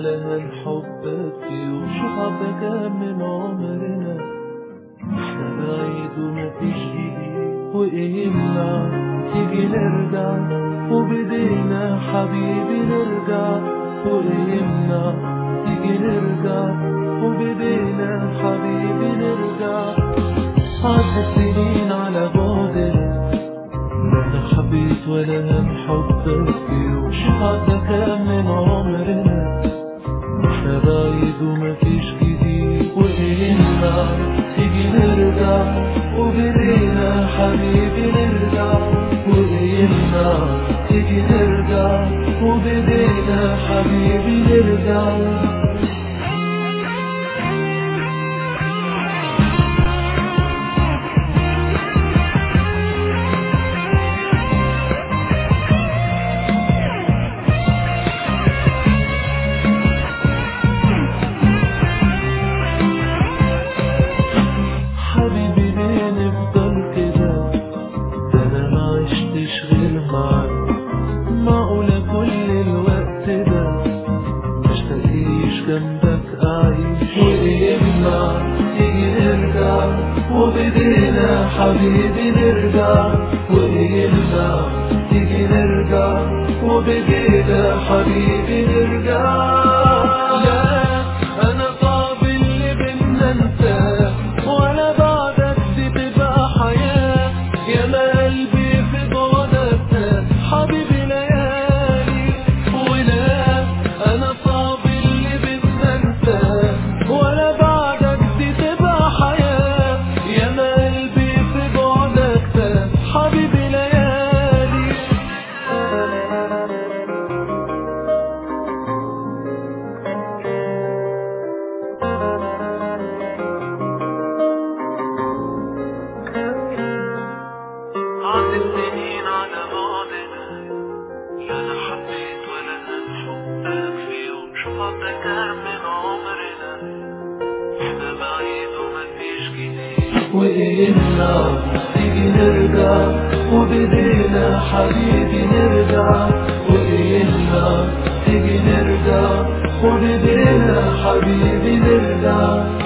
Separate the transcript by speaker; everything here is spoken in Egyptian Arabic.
Speaker 1: ولا هنحبك فيه شوفك كام من عمرنا احنا بعيد ومفيش جديد وايه يمنع تيجي نرجع وبدينا حبيبي نرجع وايه يمنع تيجي نرجع وبدينا حبيبي نرجع عدت سنين على بعدنا لا انا حبيت ولا هنحبك فيه شوفك كام من عمرنا احنا بعيد ومفيش جديد وايه يمنع تيجي نرجع وبدينا حبيبي نرجع وايه يمنع تيجي نرجع وبدينا حبيبي نرجع حبيبي ليه نفضل كده ده انا ما عشتش غير معاك معقولة كل الوقت ده مشتاقيش جنبك اعيش وايه يمنع تيجي نرجع وبدينا حبيبي نرجع وايه يمنع تيجي نرجع وبدينا حبيبي نرجع لا انا صعب اللي بينا انساه ولا بعدك دي تبقى حياة يا ما قلبي في بعدك حبيبي ليالي ولا انا صعب اللي بينا انساه ولا بعدك دي تبقى حياة يا ما قلبي في بعدك حبيبي ليالي عدت سنين على بعدنا لا انا حبيت ولا هنحبك في يوم شوفك كام من عمرنا احنا بعيد ومفيش جديد وايه يمنع تيجي نرجع وبدينا حبيبي نرجع وايه يمنع تيجي نرجع وبدينا حبيبي نرجع